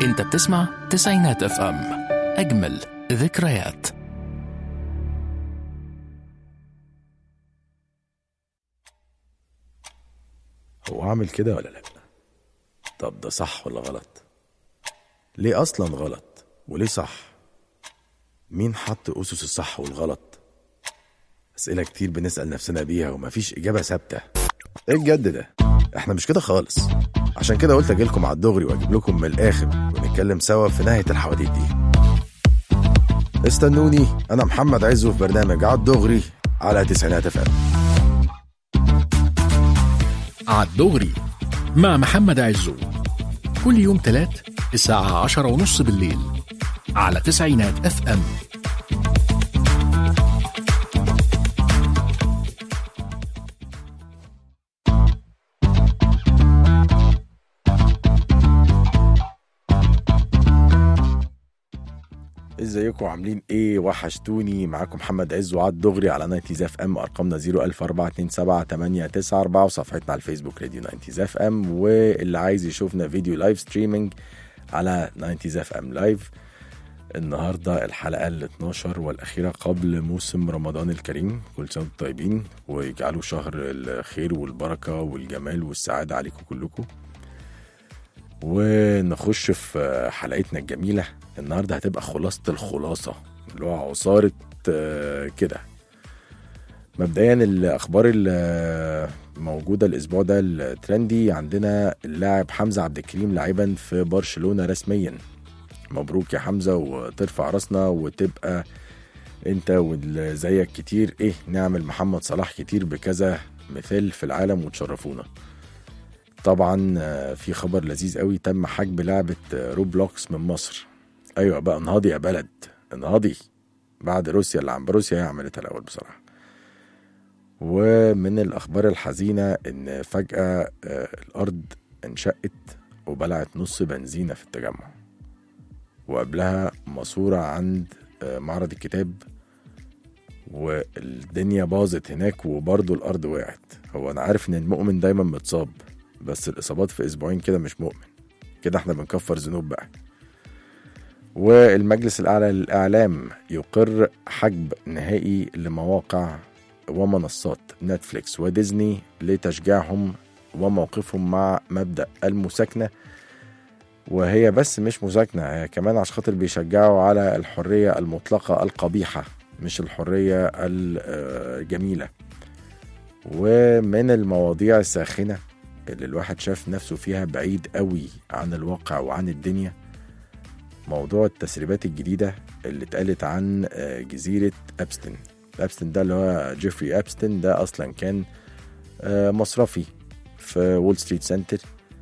انت بتسمع تسعينات اف ام اجمل ذكريات هو اعمل كده ولا لا طب ده صح ولا غلط ليه اصلا غلط وليه صح مين حط اسس الصح والغلط اسئله كتير بنسال نفسنا بيها ومفيش اجابه ثابته ايه الجد ده احنا مش كده خالص عشان كده قلت اجيلكم على الدغري واجيب لكم من الاخر ونتكلم سوا في نهايه الحواديت دي استنوني انا محمد عزو في برنامج على الدغري على تسعينات اف عالدغري مع محمد عزو كل يوم تلات الساعة عشرة ونص بالليل على تسعينات اف ام ازيكم عاملين ايه وحشتوني معاكم محمد عز وعد دغري على نايتيز اف ام ارقامنا 00427 وصفحتنا على الفيسبوك راديو نايتيز اف ام واللي عايز يشوفنا فيديو لايف ستريمينج على نايتيز اف ام لايف النهارده الحلقه ال 12 والاخيره قبل موسم رمضان الكريم كل سنه وانتم طيبين ويجعلوا شهر الخير والبركه والجمال والسعاده عليكم كلكم ونخش في حلقتنا الجميلة النهاردة هتبقى خلاصة الخلاصة اللي هو عصارة آه، كده مبدئيا الأخبار اللي موجودة الأسبوع ده الترندي عندنا اللاعب حمزة عبد الكريم لاعبا في برشلونة رسميا مبروك يا حمزة وترفع راسنا وتبقى انت واللي زيك كتير ايه نعمل محمد صلاح كتير بكذا مثال في العالم وتشرفونا طبعا آه، في خبر لذيذ قوي تم حجب لعبة آه، روبلوكس من مصر ايوه بقى انهضي يا بلد انهضي بعد روسيا اللي عم روسيا هي عملتها الاول بصراحة ومن الاخبار الحزينة ان فجأة آه، الارض انشقت وبلعت نص بنزينة في التجمع وقبلها ماسورة عند آه، معرض الكتاب والدنيا باظت هناك وبرضه الارض وقعت هو انا عارف ان المؤمن دايما متصاب بس الاصابات في اسبوعين كده مش مؤمن كده احنا بنكفر ذنوب بقى والمجلس الاعلى للاعلام يقر حجب نهائي لمواقع ومنصات نتفليكس وديزني لتشجيعهم وموقفهم مع مبدا المساكنه وهي بس مش مساكنه هي كمان عشان خاطر بيشجعوا على الحريه المطلقه القبيحه مش الحريه الجميله ومن المواضيع الساخنه اللي الواحد شاف نفسه فيها بعيد قوي عن الواقع وعن الدنيا موضوع التسريبات الجديدة اللي اتقالت عن آه، جزيرة أبستن أبستن ده اللي هو جيفري أبستن ده أصلا كان آه، مصرفي في وول ستريت سنتر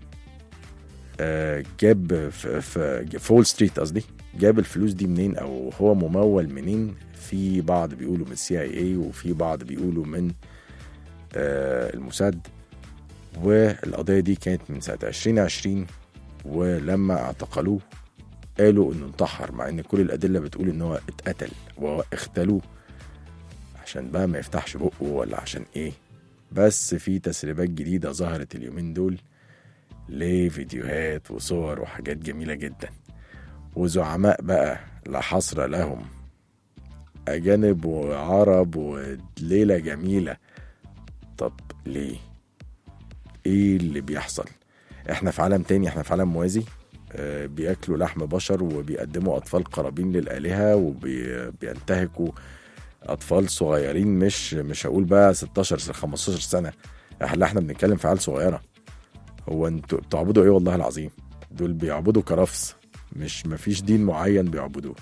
آه، جاب في, في, في وول ستريت قصدي جاب الفلوس دي منين او هو ممول منين في بعض بيقولوا من السي اي اي وفي بعض بيقولوا من آه، الموساد والقضية دي كانت من سنة 2020 ولما اعتقلوه قالوا انه انتحر مع ان كل الادلة بتقول ان هو اتقتل واختلوه عشان بقى ما يفتحش بقه ولا عشان ايه بس في تسريبات جديدة ظهرت اليومين دول لفيديوهات وصور وحاجات جميلة جدا وزعماء بقى لا حصر لهم أجانب وعرب وليلة جميلة طب ليه؟ ايه اللي بيحصل احنا في عالم تاني احنا في عالم موازي آه، بياكلوا لحم بشر وبيقدموا اطفال قرابين للالهه وبينتهكوا اطفال صغيرين مش مش هقول بقى 16 س- 15 سنه احنا احنا بنتكلم في عيال صغيره هو انتوا بتعبدوا ايه والله العظيم دول بيعبدوا كرفس مش مفيش دين معين بيعبدوه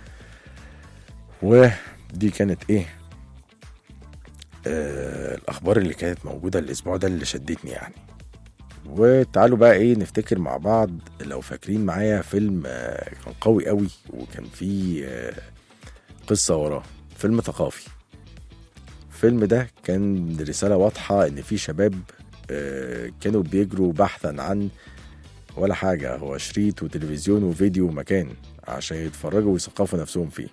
ودي كانت ايه آه الاخبار اللي كانت موجوده الاسبوع ده اللي شدتني يعني وتعالوا بقى ايه نفتكر مع بعض لو فاكرين معايا فيلم آه كان قوي قوي وكان فيه آه قصه وراه فيلم ثقافي الفيلم ده كان رساله واضحه ان في شباب آه كانوا بيجروا بحثا عن ولا حاجه هو شريط وتلفزيون وفيديو ومكان عشان يتفرجوا ويثقفوا نفسهم فيه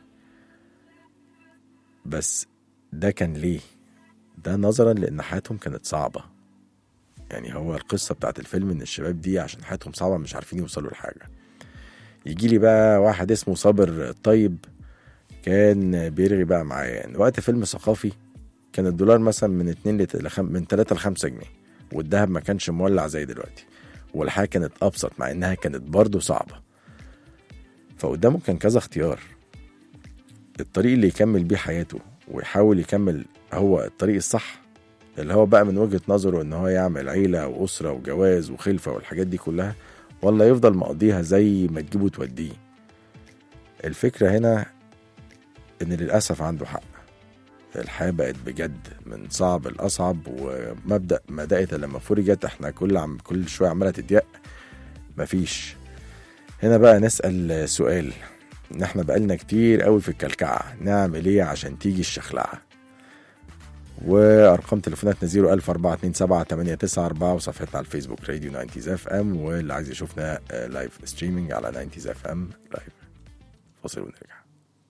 بس ده كان ليه ده نظرا لان حياتهم كانت صعبه يعني هو القصه بتاعت الفيلم ان الشباب دي عشان حياتهم صعبه مش عارفين يوصلوا لحاجه يجي لي بقى واحد اسمه صابر الطيب كان بيرغي بقى معايا يعني وقت فيلم ثقافي كان الدولار مثلا من 2 ل لخم... من 3 ل 5 جنيه والذهب ما كانش مولع زي دلوقتي والحياه كانت ابسط مع انها كانت برضه صعبه فقدامه كان كذا اختيار الطريق اللي يكمل بيه حياته ويحاول يكمل هو الطريق الصح اللي هو بقى من وجهة نظره ان هو يعمل عيلة وأسرة وجواز وخلفة والحاجات دي كلها ولا يفضل مقضيها زي ما تجيبه توديه الفكرة هنا ان للأسف عنده حق الحياة بقت بجد من صعب لأصعب ومبدأ ما دقت لما فرجت احنا كل عم كل شوية عمالة تضيق مفيش هنا بقى نسأل سؤال ان احنا بقالنا كتير قوي في الكلكعة نعمل ايه عشان تيجي الشخلعة وارقام تليفوناتنا 01427 وصفحتنا على الفيسبوك راديو 90 اف ام واللي عايز يشوفنا آه، لايف ستريمينج على 90 اف ام لايف فاصل ونرجع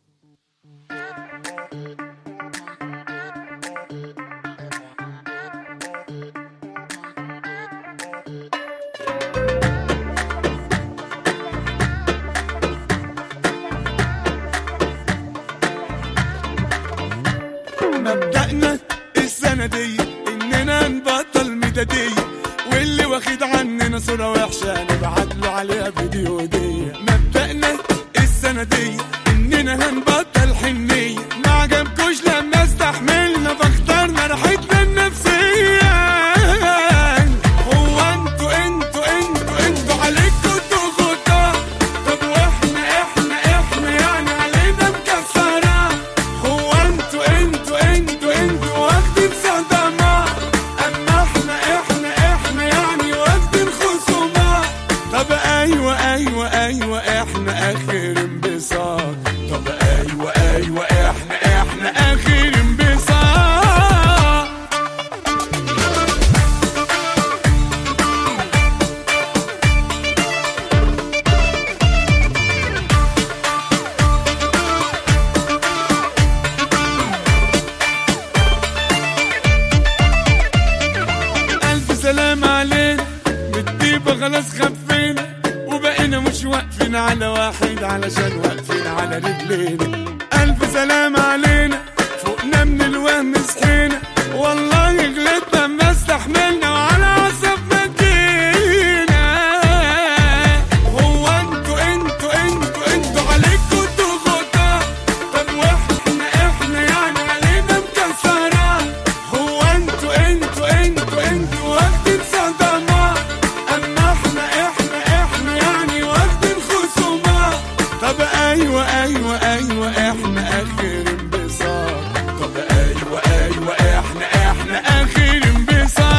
مبدأنا السنة دي إننا نبطل ميدادية واللي واخد عننا صورة وحشة نبعت له عليها فيديو دي مبدأنا السنة دي إننا هنبطل حنية ما عجبكوش لما استحملنا فاخترنا راحتنا النفسية هو انتوا انتوا انتوا انتوا عليكوا ضغوطات طب واحنا احنا احنا يعني علينا مكسرة هو انتوا انتوا انتوا انتوا واخدين صدمات اما احنا احنا احنا يعني واخدين خصومات طب ايوه ايوه ايوه احنا اخر انبساط طب ايوه ايوه احنا احنا اخر انبساط ألف سلام علينا بالطيبة خلاص خفينا وبقينا مش واقفين على واحد علشان واقفين على رجلينا ألف سلام علينا فوقنا من الوهم صحينا والله غلطنا ما استحملنا وعلى عصب ما جينا هو انتوا انتوا انتوا انتوا عليكوا ضغوطات طب واحنا احنا يعني علينا مكسرات هو انتوا انتوا انتوا انتوا واخدين صدمات اما احنا احنا احنا يعني واخدين خصومات طب ايوه ايوه ايوه احنا اخر انبساط طب ايوه ايوه احنا احنا اخر انبساط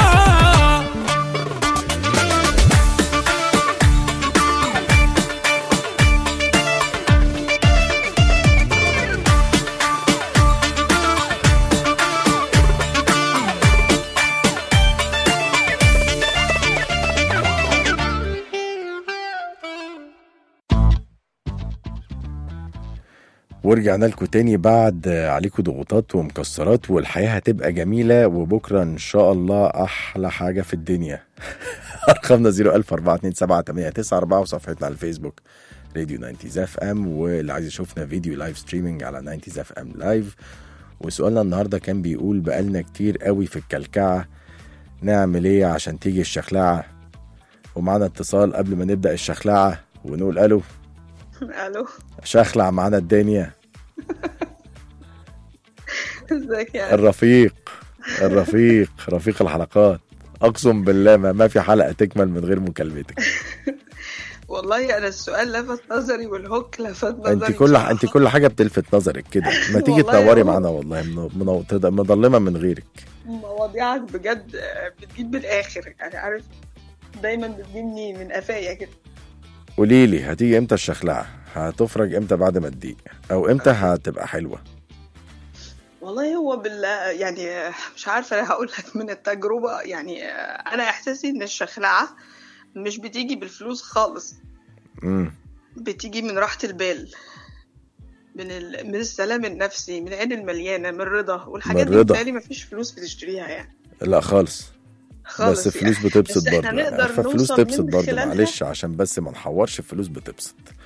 ورجعنا لكم تاني بعد عليكم ضغوطات ومكسرات والحياة هتبقى جميلة وبكرة إن شاء الله أحلى حاجة في الدنيا أرقامنا 014278994 وصفحتنا على الفيسبوك راديو 90 اف ام واللي عايز يشوفنا فيديو لايف ستريمينج على 90 اف ام لايف وسؤالنا النهارده كان بيقول بقالنا كتير قوي في الكلكعة نعمل ايه عشان تيجي الشخلعة ومعنا اتصال قبل ما نبدأ الشخلعة ونقول الو الو شخلع معانا الدنيا ازيك يا الرفيق الرفيق رفيق الحلقات اقسم بالله ما, ما في حلقه تكمل من غير مكالمتك والله انا السؤال لفت نظري والهوك لفت نظري انت كل بصراحة. انت كل حاجه بتلفت نظرك كده ما تيجي والله تنوري هو- معانا والله من- منو- تد- مظلمه من غيرك مواضيعك بجد بتجيب بالاخر يعني عارف دايما بتجيبني من قفايا كده قولي لي هتيجي امتى الشخلعه هتفرج امتى بعد ما تضيق او امتى هتبقى حلوه والله هو بال يعني مش عارفه انا هقول لك من التجربه يعني انا احساسي ان الشخلعه مش بتيجي بالفلوس خالص امم بتيجي من راحه البال من ال... من السلام النفسي من العين المليانه من الرضا والحاجات من دي الرضا. بتهيألي مفيش فلوس بتشتريها يعني لا خالص خالص بس الفلوس يعني. بتبسط بس احنا برضه يعني نقدر عارفه الفلوس نوصل تبسط من برضه خلالها- معلش عشان بس ما نحورش الفلوس بتبسط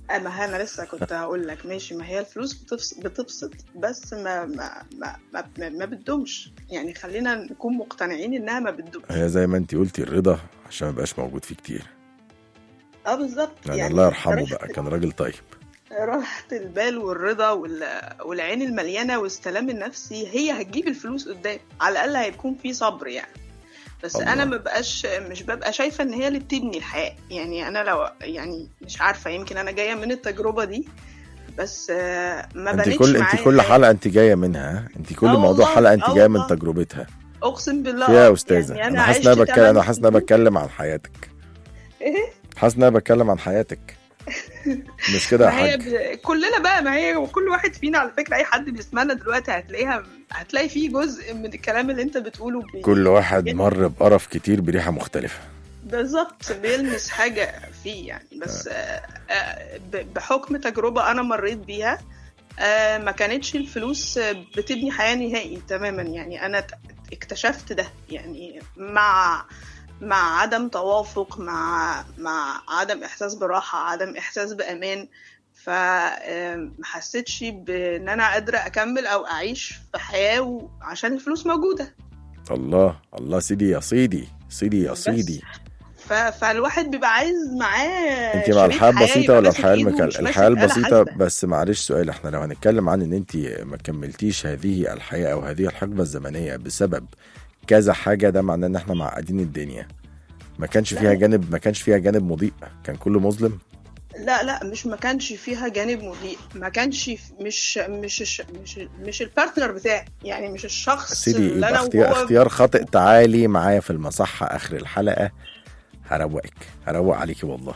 آه، ما هي انا لسه كنت هقول لك ماشي ما هي الفلوس بتفس- بتبسط بس ما ما ما ما, ما, ما بتدومش يعني خلينا نكون مقتنعين انها ما بتدومش هي زي ما انت قلتي الرضا عشان ما يبقاش موجود فيه كتير اه بالظبط يعني, الله يرحمه راحة- بقى كان راجل طيب راحة البال والرضا وال... والعين المليانة والسلام النفسي هي هتجيب الفلوس قدام على الأقل هيكون في صبر يعني بس الله. أنا مبقاش مش ببقى شايفة إن هي اللي بتبني الحياة يعني أنا لو يعني مش عارفة يمكن أنا جاية من التجربة دي بس آه، ما انت بنتش كل انت معايا كل حاجة. حلقه انت جايه منها ها؟ انت كل آه موضوع والله، حلقه انت آه جايه من والله. تجربتها أقسم بالله فيها يا آه، استاذه يعني انا حاسس ان انا عشت بتكلم انا تمن حاسس ان انا سنين. بتكلم عن حياتك إيه؟ حاسس ان انا بتكلم عن حياتك مش كده يا ما هي حاج ب... كلنا بقى ما هي وكل واحد فينا على فكرة أي حد بيسمعنا دلوقتي هتلاقيها هتلاقي فيه جزء من الكلام اللي أنت بتقوله بي... كل واحد مر بقرف كتير بريحه مختلفه بالظبط بيلمس حاجة فيه يعني بس آه، آه، ب- بحكم تجربة أنا مريت بيها آه، ما كانتش الفلوس آه، بتبني حياة نهائي تماما يعني أنا ت- اكتشفت ده يعني مع مع عدم توافق مع مع عدم إحساس براحة عدم إحساس بأمان فما حسيتش بان انا قادره اكمل او اعيش في حياه عشان الفلوس موجوده الله الله سيدي يا سيدي سيدي يا بس. سيدي ف... فالواحد بيبقى عايز معاه انت مع شريك الحياه حياة البسيطه يبقى ولا ماسك الحياه إيده المكل... ومش ماسك الحياه آلة البسيطه حاسبة. بس معلش سؤال احنا لو هنتكلم عن ان انت ما كملتيش هذه الحياه او هذه الحقبه الزمنيه بسبب كذا حاجه ده معناه ان احنا معقدين الدنيا ما كانش فيها جانب ما كانش فيها جانب مضيء كان كله مظلم لا لا مش ما كانش فيها جانب مضيء ما كانش في- مش مش مش مش, مش البارتنر بتاعي يعني مش الشخص سيدي اللي يبقى انا اختيار, وهو اختيار خاطئ تعالي معايا في المصحة آخر الحلقة هروقك هروق عليكي والله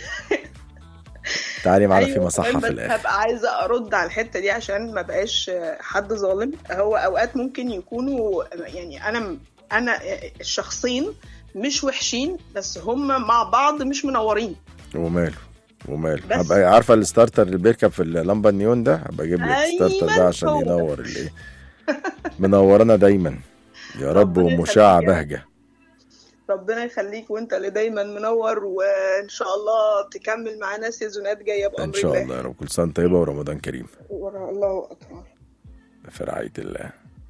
تعالي معانا في أيوة، مصحة كمان في بس الآخر هبقى عايزه ارد على الحته دي عشان ما بقاش حد ظالم هو اوقات ممكن يكونوا يعني انا انا الشخصين مش وحشين بس هم مع بعض مش منورين وماله وماله بس. هبقى عارفة الستارتر اللي بيركب في اللمبة النيون ده هبقى اجيب لك أيوة، الستارتر ده عشان هو. ينور الايه منورانا دايما يا رب ربنا ومشاع يخليك يا بهجة ربنا يخليك وانت اللي دايما منور وان شاء الله تكمل معانا سيزونات جايه بامر ان شاء الله يا رب كل سنة طيبة ورمضان كريم الله الله اكبر في رعاية الله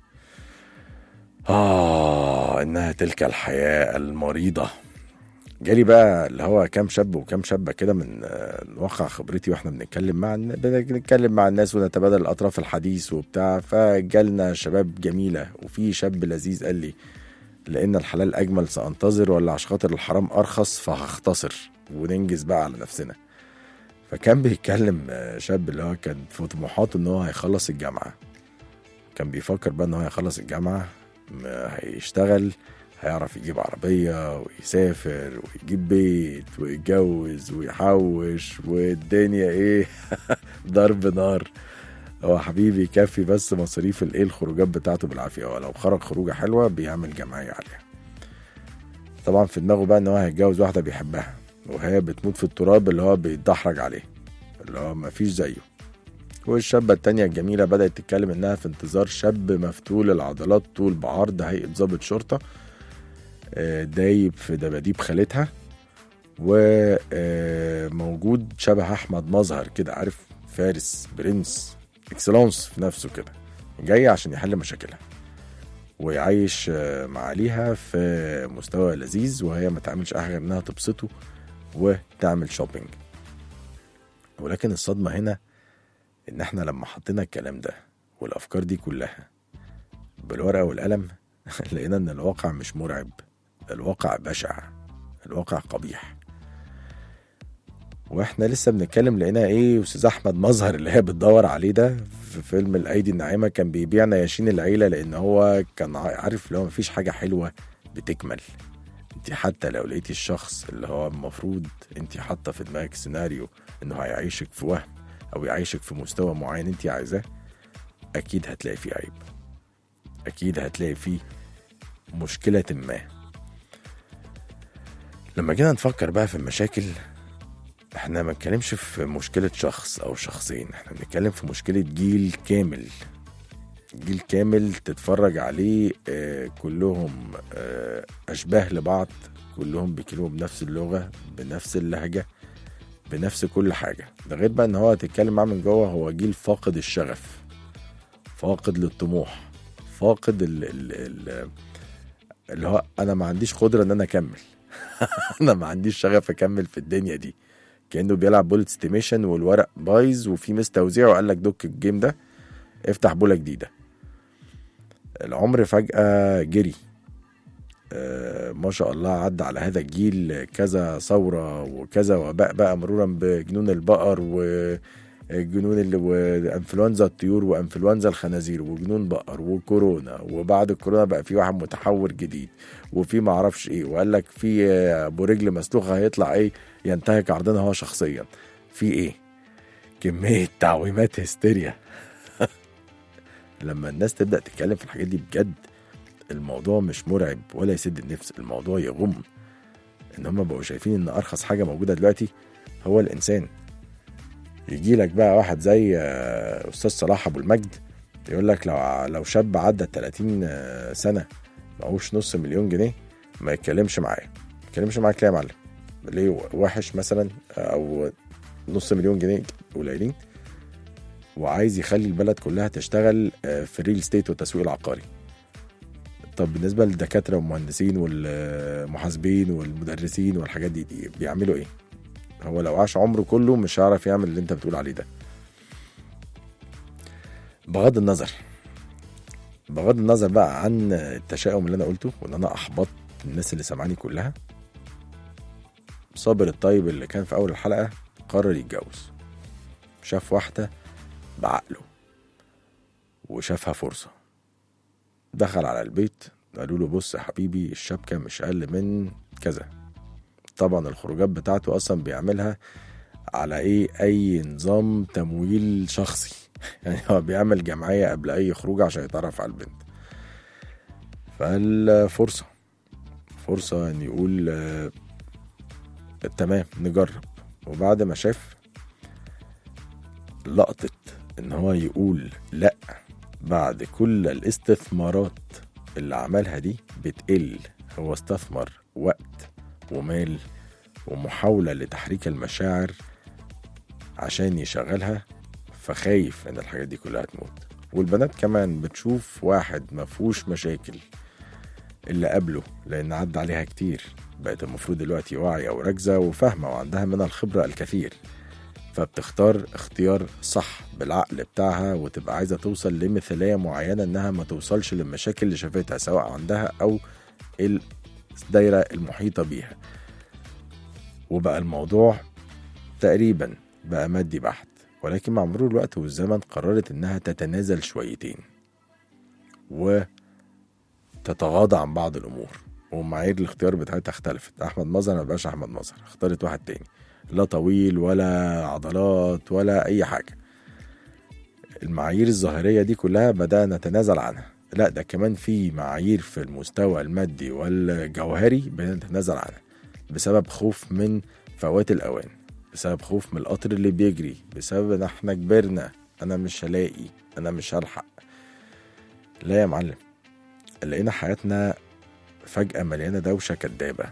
آه إنها تلك الحياة المريضة جالي بقى اللي هو كام شاب وكام شابة كده من آه، واقع خبرتي واحنا بنتكلم مع بنتكلم مع الناس ونتبادل الأطراف الحديث وبتاع فجالنا شباب جميلة وفي شاب لذيذ قال لي لأن الحلال أجمل سأنتظر ولا عشان خاطر الحرام أرخص فهختصر وننجز بقى على نفسنا فكان بيتكلم آه، شاب اللي هو كان في طموحاته إن هو هيخلص الجامعة كان بيفكر بقى ان هو هيخلص الجامعة ما هيشتغل هيعرف يجيب عربية ويسافر ويجيب بيت ويتجوز ويحوش والدنيا ايه ضرب نار هو حبيبي يكفي بس مصاريف الايه الخروجات بتاعته بالعافية ولو خرج خروجة حلوة بيعمل جمعية عليها طبعا في دماغه بقى ان هو هيتجوز واحدة بيحبها وهي بتموت في التراب اللي هو بيتدحرج عليه اللي هو مفيش زيه والشابة التانية الجميلة بدأت تتكلم إنها في انتظار شاب مفتول العضلات طول بعرض هيئة ضابط شرطة آه، دايب في دباديب خالتها وموجود شبه أحمد مظهر كده عارف فارس برنس اكسلانس في نفسه كده جاي عشان يحل مشاكلها ويعيش آه، مع ليها في مستوى لذيذ وهي ما تعملش أي غير إنها تبسطه وتعمل شوبينج ولكن الصدمة هنا ان احنا لما حطينا الكلام ده والافكار دي كلها بالورقه والقلم لقينا ان الواقع مش مرعب الواقع بشع الواقع قبيح واحنا لسه بنتكلم لقينا ايه استاذ احمد مظهر اللي هي بتدور عليه ده في فيلم الايدي الناعمه كان بيبيع نياشين العيله لان هو كان عارف اللي هو مفيش حاجه حلوه بتكمل انت حتى لو لقيتي الشخص اللي هو المفروض انت حاطه في دماغك سيناريو انه هيعيشك في وهم او يعيشك في مستوى معين انت عايزاه اكيد هتلاقي فيه عيب اكيد هتلاقي فيه مشكلة ما لما جينا نفكر بقى في المشاكل احنا ما بنتكلمش في مشكلة شخص او شخصين احنا بنتكلم في مشكلة جيل كامل جيل كامل تتفرج عليه آه كلهم آه اشباه لبعض كلهم بيتكلموا بنفس اللغة بنفس اللهجة بنفس كل حاجه ده غير بقى ان هو هتتكلم معاه من جوه هو جيل فاقد الشغف فاقد للطموح فاقد ال ال ال اللي هو انا ما عنديش قدره ان انا اكمل انا ما عنديش شغف اكمل في الدنيا دي كانه بيلعب بولت ستيميشن والورق بايظ وفي مس توزيع وقال لك دوك الجيم ده افتح بوله جديده العمر فجاه جري آه، ما شاء الله عدى على هذا الجيل كذا ثوره وكذا وباء بقى مرورا بجنون البقر وجنون ال- وانفلونزا الطيور وانفلونزا الخنازير وجنون بقر وكورونا وبعد الكورونا بقى في واحد متحور جديد وفي ما اعرفش ايه وقال لك في آه، ابو رجل مسلوخه هيطلع ايه ينتهك عرضنا هو شخصيا في ايه كميه تعويمات هستيريا لما الناس تبدا تتكلم في الحاجات دي بجد الموضوع مش مرعب ولا يسد النفس الموضوع يغم ان هم بقوا شايفين ان ارخص حاجه موجوده دلوقتي هو الانسان يجي لك بقى واحد زي آه، استاذ صلاح ابو المجد يقول لك لو لو شاب عدى 30 آه، سنه معهوش نص مليون جنيه ما يتكلمش معايا ما يتكلمش معاك ليه يا معلم ليه وحش مثلا او نص مليون جنيه قليلين وعايز يخلي البلد كلها تشتغل آه، في الريل ستيت والتسويق العقاري طب بالنسبه للدكاتره والمهندسين والمحاسبين والمدرسين والحاجات دي, دي بيعملوا ايه هو لو عاش عمره كله مش هيعرف يعمل اللي انت بتقول عليه ده بغض النظر بغض النظر بقى عن التشاؤم اللي انا قلته وان انا احبطت الناس اللي سامعاني كلها صابر الطيب اللي كان في اول الحلقه قرر يتجوز شاف واحده بعقله وشافها فرصه دخل على البيت قالوا له بص يا حبيبي الشبكه مش اقل من كذا طبعا الخروجات بتاعته اصلا بيعملها على ايه اي نظام تمويل شخصي يعني هو بيعمل جمعيه قبل اي خروج عشان يتعرف على البنت فالفرصه فرصه ان يقول آه، تمام نجرب وبعد ما شاف لقطة ان هو يقول لا بعد كل الاستثمارات اللي عملها دي بتقل هو استثمر وقت ومال ومحاولة لتحريك المشاعر عشان يشغلها فخايف ان الحاجات دي كلها تموت والبنات كمان بتشوف واحد مفهوش مشاكل اللي قبله لان عدى عليها كتير بقت المفروض دلوقتي واعية وركزة وفاهمة وعندها من الخبرة الكثير فبتختار اختيار صح بالعقل بتاعها وتبقى عايزة توصل لمثالية معينة انها ما توصلش للمشاكل اللي شافتها سواء عندها او الدايرة المحيطة بيها وبقى الموضوع تقريبا بقى مادي بحت ولكن مع مرور الوقت والزمن قررت انها تتنازل شويتين وتتغاضى عن بعض الامور ومعايير الاختيار بتاعتها اختلفت احمد مظهر ما بقاش احمد مظهر اختارت واحد تاني لا طويل ولا عضلات ولا اي حاجه المعايير الظاهريه دي كلها بدانا نتنازل عنها لا ده كمان في معايير في المستوى المادي والجوهري بدانا نتنازل عنها بسبب خوف من فوات الاوان بسبب خوف من القطر اللي بيجري بسبب ان احنا كبرنا انا مش هلاقي انا مش هلحق لا يا معلم لقينا حياتنا فجأة مليانة دوشة كدابة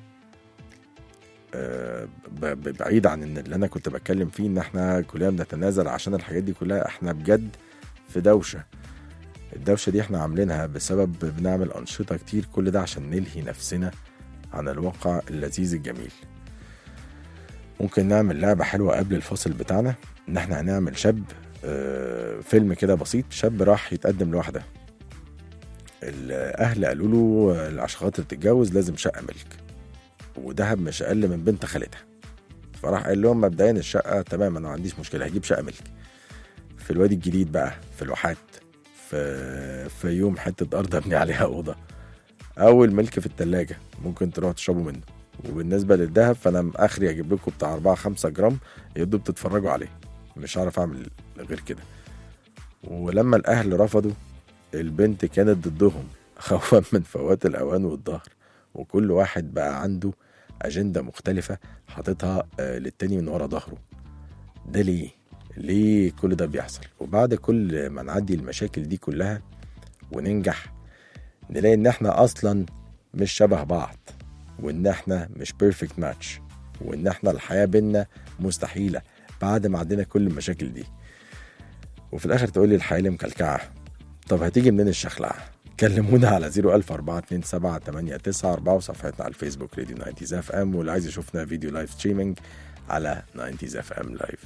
آه، ب- ب- بعيد عن ان اللي انا كنت بتكلم فيه ان احنا كلنا بنتنازل عشان الحاجات دي كلها احنا بجد في دوشة الدوشة دي احنا عاملينها بسبب بنعمل أنشطة كتير كل ده عشان نلهي نفسنا عن الواقع اللذيذ الجميل ممكن نعمل لعبة حلوة قبل الفاصل بتاعنا ان احنا هنعمل شاب آه، فيلم كده بسيط شاب راح يتقدم لواحدة الاهل قالوا له عشان خاطر تتجوز لازم شقة ملك ودهب مش اقل من بنت خالتها فراح قال لهم مبدئيا الشقة تمام انا ما عنديش مشكلة هجيب شقة ملك في الوادي الجديد بقى في الواحات في في يوم حتة أرض أبني عليها أوضة أول ملك في التلاجة ممكن تروح تشربوا منه وبالنسبة للذهب فأنا آخري أجيب لكم بتاع 4 5 جرام يدوب تتفرجوا عليه مش هعرف أعمل غير كده ولما الأهل رفضوا البنت كانت ضدهم خوفا من فوات الأوان والظهر وكل واحد بقى عنده أجندة مختلفة حاططها آه، للتاني من ورا ظهره ده ليه؟ ليه كل ده بيحصل؟ وبعد كل ما نعدي المشاكل دي كلها وننجح نلاقي إن إحنا أصلا مش شبه بعض وإن إحنا مش بيرفكت ماتش وان احنا الحياه بينا مستحيله بعد ما عدينا كل المشاكل دي وفي الاخر تقول لي الحياه اللي مكلكعه طب هتيجي منين الشخلعه كلمونا على 0142789 وصفحتنا على الفيسبوك راديو 90 اف ام واللي عايز يشوفنا فيديو لايف ستريمينج على 90 اف ام لايف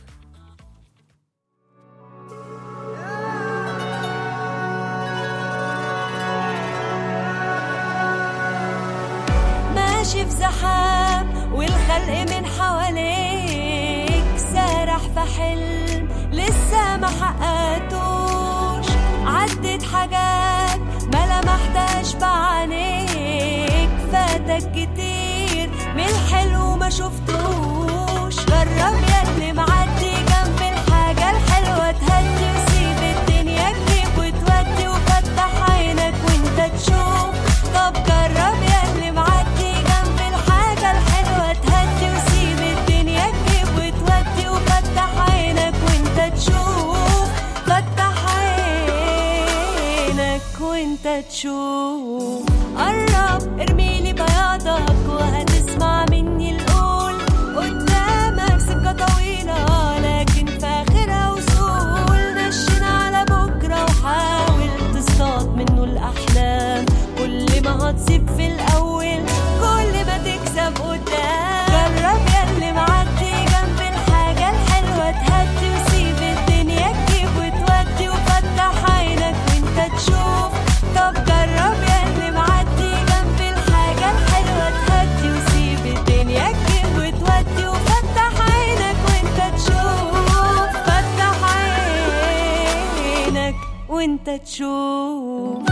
ماشي في زحام والخلق من حواليك سارح في حلم لسه ما حققتوش عدت حاجات ما لمحتهاش بعينيك فاتك كتير من الحلو ما شفتوش جرب ياللي معدي جنب الحاجة الحلوة تهدي وسيب الدنيا تجيب وتودي وفتح عينك وانت تشوف طب جرب ياللي معدي جنب الحاجة الحلوة تهدي وسيب الدنيا تجيب وتودي وفتح عينك وانت تشوف فتح عينك وانت تشوف قرب ارميلي بياضك وهتسمع مني القول قدامك سكة طويلة لكن في آخرها وصول نشن على بكرة وحاول تصطاد منه الأحلام كل ما هتصيب في الأول كل ما تكسب قدام جرب ياللي معدي جنب الحاجة الحلوة تهدي وسيب الدنيا تجيب وتودي وفتح عينك وانت تشوف طب جرب ياللي معدي جنب الحاجة الحلوة تهدي وسيب الدنيا تجيب وتودي وفتح عينك وانت تشوف فتح عينك وانت تشوف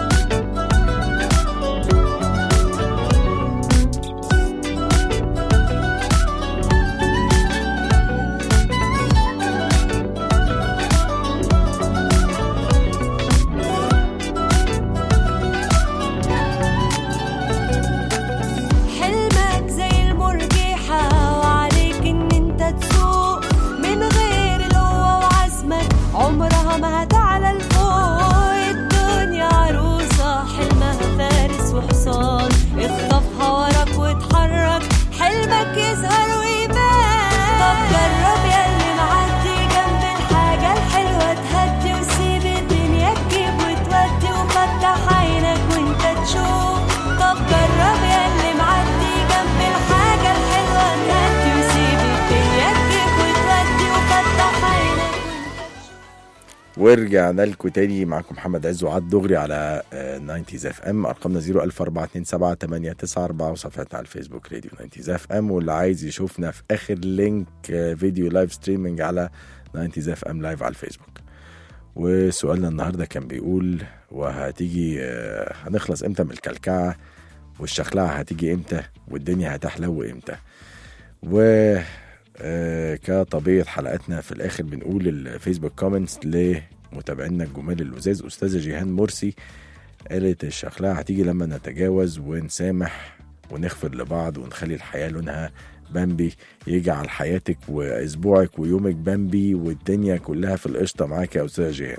حلمك زي المرجحة وعليك ان انت تسوق من غير القوة وعزمك عمرها ما هتعلى لفوق الدنيا عروسة حلمها فارس وحصان اخطفها وراك واتحرك حلمك يظهر ويبان طب جرب ياللي معدي جنب الحاجة الحلوة تهدي وسيب الدنيا تجيب وتودي وفتح عينك وانت تشوف طب جرب ياللي معدي جنب الحاجة الحلوة تهدي وسيب الدنيا تجيب وتودي وفتح عينك ورجعنا لكم تاني معاكم محمد عز وعاد دغري على 90 اف ام ارقامنا 01427 وصفحتنا على الفيسبوك راديو 90 اف ام واللي عايز يشوفنا في اخر لينك آه، فيديو لايف ستريمينج على 90 اف ام لايف على الفيسبوك وسؤالنا النهارده كان بيقول وهتيجي آه، هنخلص امتى من الكلكعه والشخلعه هتيجي امتى والدنيا هتحلو امتى و آه، كطبيعة حلقاتنا في الآخر بنقول الفيسبوك كومنتس لمتابعينا الجمال اللزاز أستاذة جيهان مرسي قالت الشخلاء هتيجي لما نتجاوز ونسامح ونغفر لبعض ونخلي الحياة لونها بامبي يجي على حياتك وأسبوعك ويومك بامبي والدنيا كلها في القشطة معاك يا أستاذة جيهان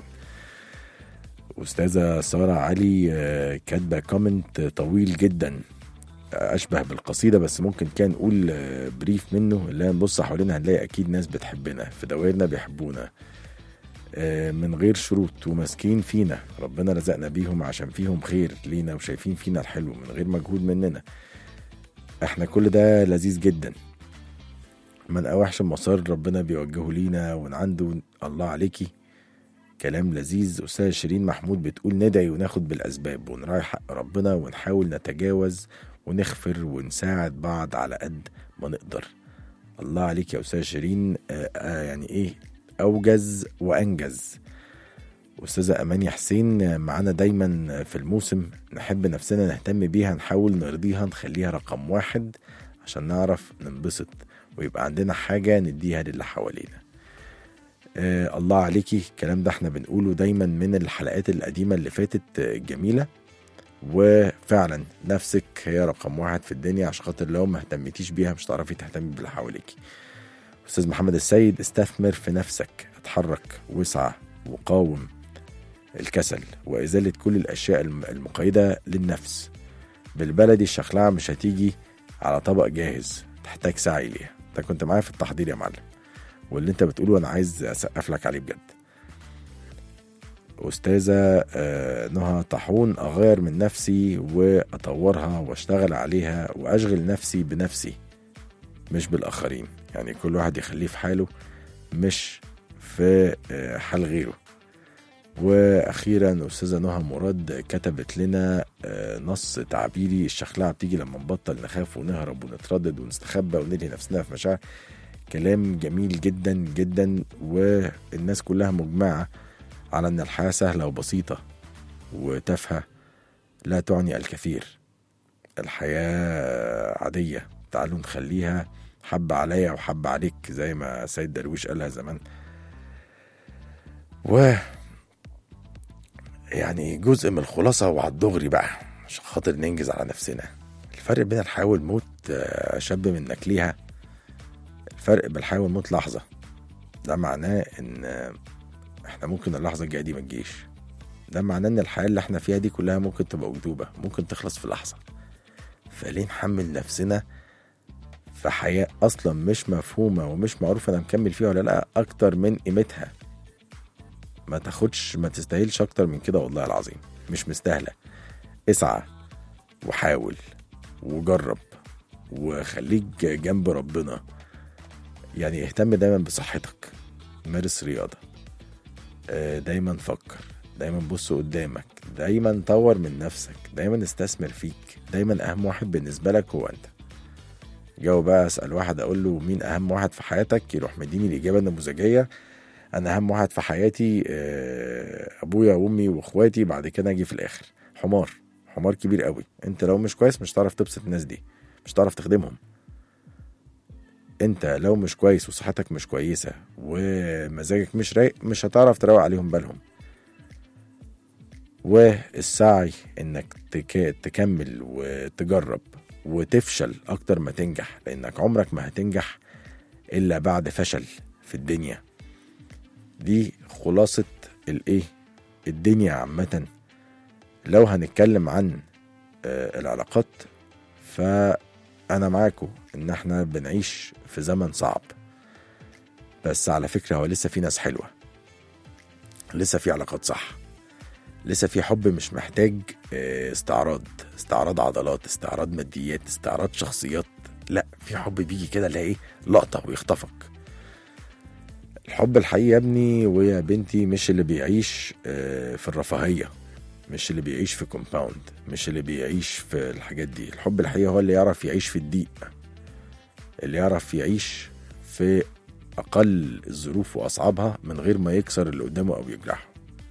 أستاذة سارة علي آه، كاتبة كومنت طويل جدا اشبه بالقصيده بس ممكن كان نقول آه، بريف منه اللي هنبص حوالينا هنلاقي اكيد ناس بتحبنا في دوائرنا بيحبونا آه، من غير شروط وماسكين فينا ربنا رزقنا بيهم عشان فيهم خير لينا وشايفين فينا الحلو من غير مجهود مننا احنا كل ده لذيذ جدا من اوحش المسار ربنا بيوجهه لينا ونعنده الله عليكي كلام لذيذ أستاذ شيرين محمود بتقول ندعي وناخد بالأسباب ونراعي حق ربنا ونحاول نتجاوز ونغفر ونساعد بعض على قد ما نقدر الله عليك يا أستاذ شيرين آه آه يعني إيه أوجز وأنجز أستاذة أماني حسين آه، معانا دايما في الموسم نحب نفسنا نهتم بيها نحاول نرضيها نخليها رقم واحد عشان نعرف ننبسط ويبقى عندنا حاجة نديها للي حوالينا آه الله عليكي الكلام ده احنا بنقوله دايما من الحلقات القديمة اللي فاتت آه، الجميلة وفعلا نفسك هي رقم واحد في الدنيا عشان خاطر لو ما اهتمتيش بيها مش هتعرفي تهتمي باللي حواليكي استاذ محمد السيد استثمر في نفسك اتحرك واسعى وقاوم الكسل وازاله كل الاشياء الم- المقيده للنفس بالبلدي الشخلعه مش هتيجي على طبق جاهز تحتاج سعي ليها انت كنت معايا في التحضير يا معلم واللي انت بتقوله انا عايز اسقف لك عليه بجد أستاذة آه، نهى طاحون أغير من نفسي وأطورها وأشتغل عليها وأشغل نفسي بنفسي مش بالآخرين يعني كل واحد يخليه في حاله مش في آه، حال غيره واخيرا استاذه نهى مراد كتبت لنا آه، نص تعبيري الشخلعه بتيجي لما نبطل نخاف ونهرب ونتردد ونستخبى ونلهي نفسنا في مشاعر كلام جميل جدا جدا والناس كلها مجمعه على ان الحياه سهله وبسيطه وتافهه لا تعني الكثير الحياه عاديه تعالوا نخليها حبة عليا وحبة عليك زي ما سيد درويش قالها زمان و يعني جزء من الخلاصة وعلى الدغري بقى عشان خاطر ننجز على نفسنا الفرق بين الحياة والموت آه، شاب منك ليها الفرق بين الحياة والموت لحظة ده معناه ان آه، احنا ممكن اللحظة الجاية دي ما تجيش ده معناه ان الحياة اللي احنا فيها دي كلها ممكن تبقى أكذوبة ممكن تخلص في لحظة فليه نحمل نفسنا في حياة أصلا مش مفهومة ومش معروف أنا مكمل فيها ولا لأ أكتر من قيمتها ما تاخدش ما تستاهلش أكتر من كده والله العظيم مش مستاهلة اسعى وحاول وجرب وخليك جنب ربنا يعني اهتم دايما بصحتك مارس رياضة آه، دايما فكر دايما بص قدامك دايما طور من نفسك دايما استثمر فيك دايما أهم واحد بالنسبة لك هو أنت جو بقى اسال واحد اقول له مين اهم واحد في حياتك يروح مديني الاجابه النموذجيه انا اهم واحد في حياتي آه، ابويا وامي واخواتي بعد كده اجي في الاخر حمار حمار كبير قوي انت لو مش كويس مش هتعرف تبسط الناس دي مش هتعرف تخدمهم انت لو مش كويس وصحتك مش كويسه ومزاجك مش رايق مش هتعرف تروق عليهم بالهم والسعي انك تك... تكمل وتجرب وتفشل اكتر ما تنجح لانك عمرك ما هتنجح الا بعد فشل في الدنيا دي خلاصة الايه الدنيا عامة لو هنتكلم عن آه، العلاقات فانا معاكم ان احنا بنعيش في زمن صعب بس على فكرة هو لسه في ناس حلوة لسه في علاقات صح لسه في حب مش محتاج آه، استعراض استعراض عضلات استعراض ماديات استعراض شخصيات لا في حب بيجي كده اللي هي ايه لقطه ويخطفك الحب الحقيقي يا ابني ويا بنتي مش اللي بيعيش آه، في الرفاهيه مش اللي بيعيش في كومباوند مش اللي بيعيش في الحاجات دي الحب الحقيقي هو اللي يعرف يعيش في الضيق اللي يعرف يعيش في اقل الظروف واصعبها من غير ما يكسر اللي قدامه او يجرحه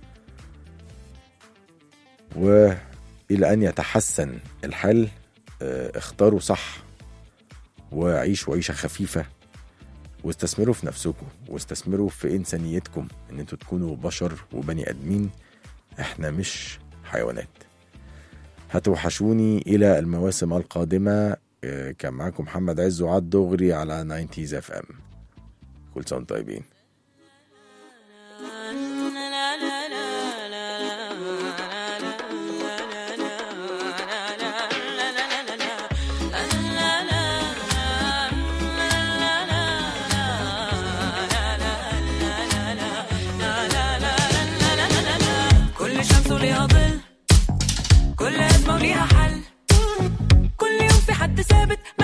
والى ان يتحسن الحال آه، اختاروا صح وعيشوا عيشه خفيفه واستثمروا في نفسكم واستثمروا في انسانيتكم ان انتوا تكونوا بشر وبني ادمين احنا مش حيوانات هتوحشوني الى المواسم القادمه آه، كان معاكم محمد عز وعد دغري على 90 اف ام كل سنه وانتم طيبين كل شمس وليها ظل كل أزمة وليها حل كل يوم في حد ثابت